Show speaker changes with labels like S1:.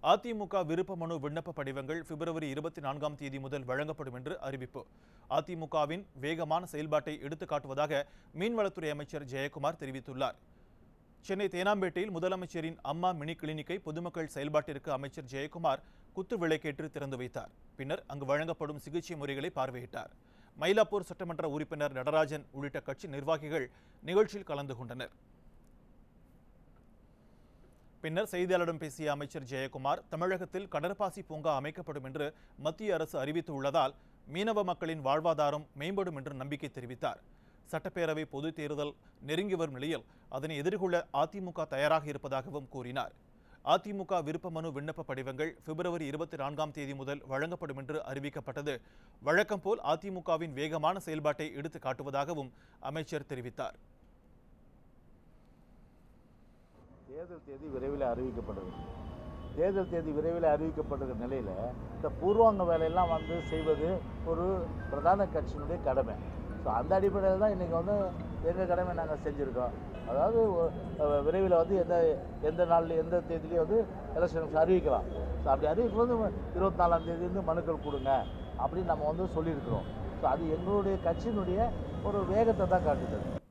S1: அதிமுக விருப்ப மனு விண்ணப்ப படிவங்கள் பிப்ரவரி இருபத்தி நான்காம் தேதி முதல் வழங்கப்படும் என்று அறிவிப்பு அதிமுகவின் வேகமான செயல்பாட்டை எடுத்துக் காட்டுவதாக மீன்வளத்துறை அமைச்சர் ஜெயக்குமார் தெரிவித்துள்ளார் சென்னை தேனாம்பேட்டையில் முதலமைச்சரின் அம்மா மினி கிளினிக்கை பொதுமக்கள் செயல்பாட்டிற்கு அமைச்சர் ஜெயக்குமார் குத்து விளக்கேற்று திறந்து வைத்தார் பின்னர் அங்கு வழங்கப்படும் சிகிச்சை முறைகளை பார்வையிட்டார் மயிலாப்பூர் சட்டமன்ற உறுப்பினர் நடராஜன் உள்ளிட்ட கட்சி நிர்வாகிகள் நிகழ்ச்சியில் கலந்து கொண்டனர் பின்னர் செய்தியாளரிடம் பேசிய அமைச்சர் ஜெயக்குமார் தமிழகத்தில் கடற்பாசி பூங்கா அமைக்கப்படும் என்று மத்திய அரசு அறிவித்துள்ளதால் மீனவ மக்களின் வாழ்வாதாரம் மேம்படும் என்று நம்பிக்கை தெரிவித்தார் சட்டப்பேரவை பொதுத் தேர்தல் நெருங்கி வரும் நிலையில் அதனை எதிர்கொள்ள அதிமுக தயாராக இருப்பதாகவும் கூறினார் அதிமுக விருப்ப மனு விண்ணப்ப படிவங்கள் பிப்ரவரி இருபத்தி நான்காம் தேதி முதல் வழங்கப்படும் என்று அறிவிக்கப்பட்டது வழக்கம் போல் அதிமுகவின் வேகமான செயல்பாட்டை எடுத்து காட்டுவதாகவும் அமைச்சர் தெரிவித்தார்
S2: தேர்தல் தேதி விரைவில் அறிவிக்கப்படுது தேர்தல் தேதி விரைவில் அறிவிக்கப்படுகிற நிலையில் இந்த பூர்வாங்க வேலையெல்லாம் வந்து செய்வது ஒரு பிரதான கட்சியினுடைய கடமை ஸோ அந்த அடிப்படையில் தான் இன்றைக்கி வந்து எங்கள் கடமை நாங்கள் செஞ்சுருக்கோம் அதாவது ஒ- விரைவில் வந்து எந்த எந்த நாளில் எந்த தேதியிலையும் வந்து எலெக்ஷன் அறிவிக்கலாம் ஸோ அப்படி அறிவிக்கும் போது இருபத்தி நாலாம் தேதி வந்து மனுக்கள் கொடுங்க அப்படின்னு நம்ம வந்து சொல்லியிருக்கிறோம் ஸோ அது எங்களுடைய கட்சியினுடைய ஒரு வேகத்தை தான் காட்டுது